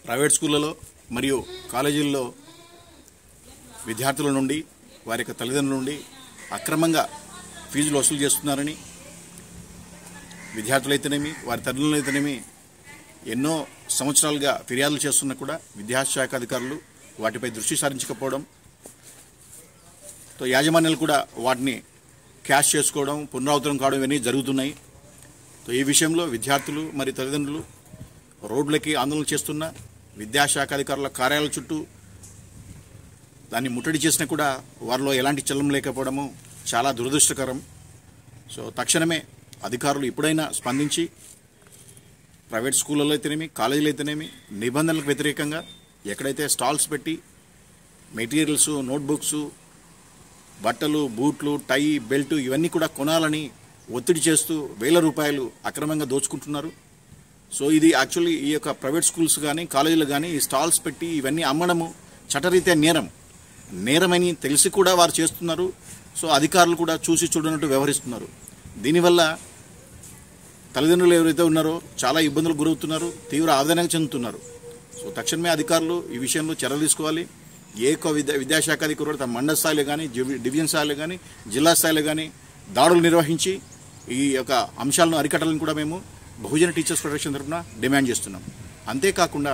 private స్కూళ్ళలో మరియు కాలేజీల్లో విద్యార్థుల నుండి వారి యొక్క తల్లిదండ్రుల నుండి అక్రమంగా ఫీజులు వసూలు చేస్తున్నారని విద్యార్థులైతేనేమి వారి తల్లిదండ్రులైతేనేమి ఎన్నో సంవత్సరాలుగా ఫిర్యాదులు చేస్తున్నా కూడా విద్యాశాఖ అధికారులు వాటిపై దృష్టి సారించకపోవడం తో యాజమాన్యాలు కూడా వాటిని క్యాష్ చేసుకోవడం పునరావృతం కావడం ఇవన్నీ జరుగుతున్నాయి సో ఈ విషయంలో విద్యార్థులు మరియు తల్లిదండ్రులు రోడ్లకి ఆందోళన చేస్తున్న విద్యాశాఖ అధికారుల కార్యాలయాల చుట్టూ దాన్ని ముట్టడి చేసినా కూడా వారిలో ఎలాంటి చలనం లేకపోవడము చాలా దురదృష్టకరం సో తక్షణమే అధికారులు ఇప్పుడైనా స్పందించి ప్రైవేట్ స్కూళ్ళలో అయితేనేమి కాలేజీలు అయితేనేమి నిబంధనలకు వ్యతిరేకంగా ఎక్కడైతే స్టాల్స్ పెట్టి మెటీరియల్స్ నోట్బుక్స్ బట్టలు బూట్లు టై బెల్ట్ ఇవన్నీ కూడా కొనాలని ఒత్తిడి చేస్తూ వేల రూపాయలు అక్రమంగా దోచుకుంటున్నారు సో ఇది యాక్చువల్లీ ఈ యొక్క ప్రైవేట్ స్కూల్స్ కానీ కాలేజీలు కానీ ఈ స్టాల్స్ పెట్టి ఇవన్నీ అమ్మడము చట్టరీత్యా నేరం నేరమని తెలిసి కూడా వారు చేస్తున్నారు సో అధికారులు కూడా చూసి చూడనట్టు వ్యవహరిస్తున్నారు దీనివల్ల తల్లిదండ్రులు ఎవరైతే ఉన్నారో చాలా ఇబ్బందులు గురవుతున్నారు తీవ్ర ఆవేదనకు చెందుతున్నారు సో తక్షణమే అధికారులు ఈ విషయంలో చర్యలు తీసుకోవాలి ఏ ఒక్క విద్యా విద్యాశాఖ అధికారులు తమ మండల స్థాయిలో కానీ డివి- డివిజన్ స్థాయిలో కానీ జిల్లా స్థాయిలో కానీ దాడులు నిర్వహించి ఈ యొక్క అంశాలను అరికట్టాలని కూడా మేము బహుజన టీచర్స్ ఫెడరేషన్ తరఫున డిమాండ్ చేస్తున్నాం అంతేకాకుండా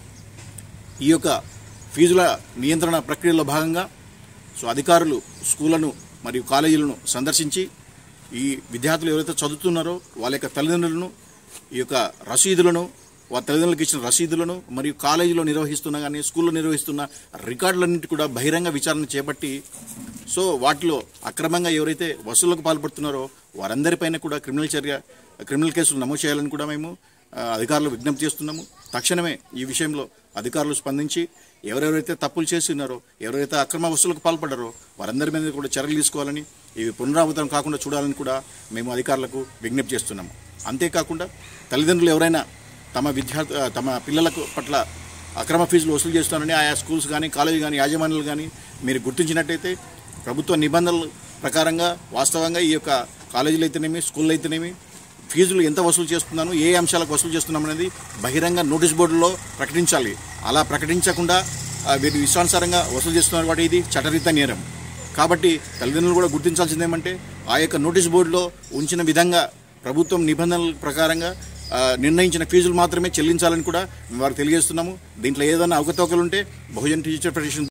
ఈ యొక్క ఫీజుల నియంత్రణ ప్రక్రియలో భాగంగా సో అధికారులు స్కూళ్లను మరియు కాలేజీలను సందర్శించి ఈ విద్యార్థులు ఎవరైతే చదువుతున్నారో వాళ్ళ యొక్క తల్లిదండ్రులను ఈ యొక్క రసీదులను వారి తల్లిదండ్రులకు ఇచ్చిన రసీదులను మరియు కాలేజీలో నిర్వహిస్తున్న కానీ స్కూల్లో నిర్వహిస్తున్న రికార్డులన్నింటి కూడా బహిరంగ విచారణ చేపట్టి సో వాటిలో అక్రమంగా ఎవరైతే వసూళ్లకు పాల్పడుతున్నారో వారందరిపైన కూడా క్రిమినల్ చర్య క్రిమినల్ కేసులు నమోదు చేయాలని కూడా మేము ఆ, అధికారులు విజ్ఞప్తి చేస్తున్నాము తక్షణమే ఈ విషయంలో అధికారులు స్పందించి ఎవరెవరైతే తప్పులు చేసి ఉన్నారో ఎవరైతే అక్రమ వసూలకు పాల్పడ్డారో వారందరి మీద కూడా చర్యలు తీసుకోవాలని ఇవి పునరావృతం కాకుండా చూడాలని కూడా మేము అధికారులకు విజ్ఞప్తి చేస్తున్నాము అంతేకాకుండా తల్లిదండ్రులు ఎవరైనా తమ విద్యార్థి ఆ, తమ పిల్లలకు పట్ల అక్రమ ఫీజులు వసూలు చేస్తున్నారని ఆయా స్కూల్స్ కానీ కాలేజీ కానీ యాజమాన్యాలు కానీ మీరు గుర్తించినట్టయితే ప్రభుత్వ నిబంధనల ప్రకారంగా వాస్తవంగా ఈ యొక్క కాలేజీలు అయితేనేమి స్కూళ్ళు అయితేనేమి ఫీజులు ఎంత వసూలు చేస్తున్నాను ఏ అంశాలకు వసూలు చేస్తున్నాం అనేది బహిరంగ నోటీస్ బోర్డులో ప్రకటించాలి అలా ప్రకటించకుండా ఆ, వీరు ఇష్టానుసారంగా వసూలు చేస్తున్నారు కాబట్టి ఇది చట్టరీత నేరం కాబట్టి తల్లిదండ్రులు కూడా గుర్తించాల్సింది ఏమంటే ఆ యొక్క నోటీస్ బోర్డులో ఉంచిన విధంగా ప్రభుత్వం నిబంధనల ప్రకారంగా ఆ, నిర్ణయించిన ఫీజులు మాత్రమే చెల్లించాలని కూడా మేము వారికి తెలియజేస్తున్నాము దీంట్లో ఏదైనా అవకతవకలు ఉంటే బహుజన్ టీచర్ ఫెడరేషన్